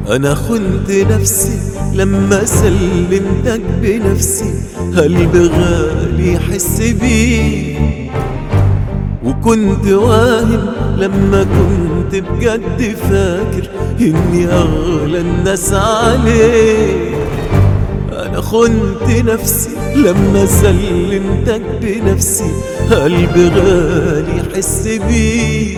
أنا خنت نفسي لما سلمتك بنفسي قلبي غالي يحس بيه وكنت واهم لما كنت بجد فاكر إني أغلى الناس عليك أنا خنت نفسي لما سلمتك بنفسي قلبي غالي يحس بيه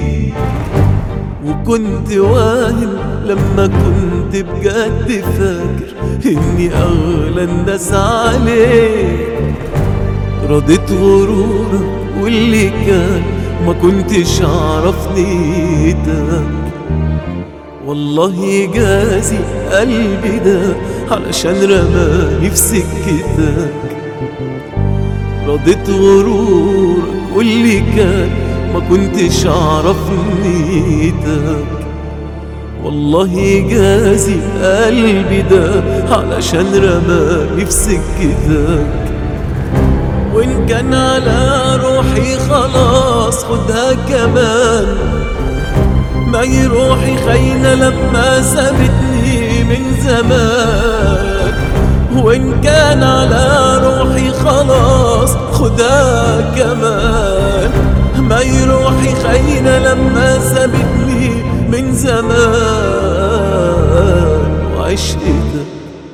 وكنت واهم لما كنت بجد فاكر إني أغلى الناس عليك رضيت غرورك واللي كان ما كنتش أعرف نيتك والله يجازي قلبي ده علشان رماني في سكتك رضيت غرورك واللي كان ما كنتش اعرف نيتك والله يجازي قلبي ده علشان رماني في سكتك وان كان على روحي خلاص خدها كمان ما هي روحي خاينة لما سابتني من زمان وإن كان على روحي خلاص خدها كمان ما هي روحي خاينة لما سابتني من زمان وعشقتك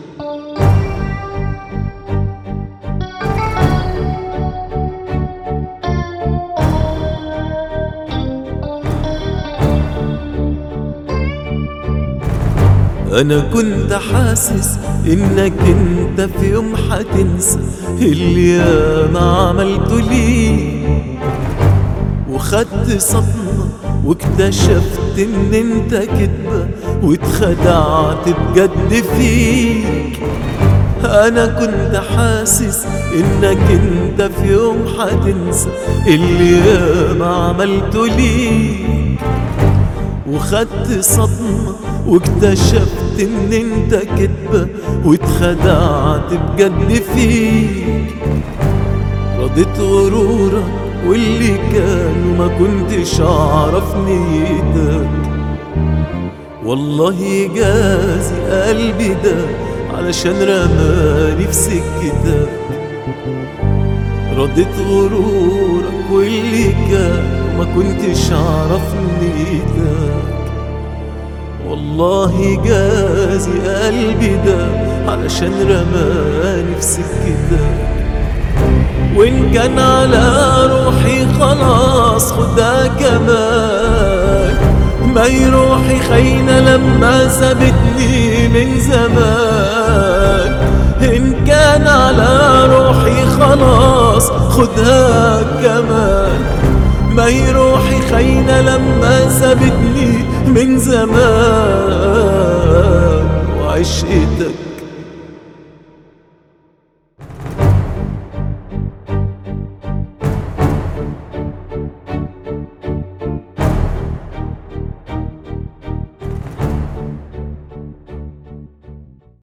انا كنت حاسس انك انت في يوم حتنسى اللي ياما عملته لي وخدت صدمة واكتشفت ان انت كدبة واتخدعت بجد فيك انا كنت حاسس انك انت في يوم حتنسى اللي ياما عملته ليك وخدت صدمة واكتشفت ان انت كدبة واتخدعت بجد فيك رضيت غرورك واللي كان وما كنتش اعرف نيتك والله يجازي قلبي ده علشان رماني في سكتك رضيت غرورك واللي كان وما كنتش اعرف نيتك والله جازي قلبي ده علشان رماني في سكتك وإن كان على روحي خلاص خدها كمان ما هي روحي خاينة لما سابتني من زمان إن كان على روحي خلاص خدها كمان ما هي روحي خاينة لما سابتني من زمان وعشقتك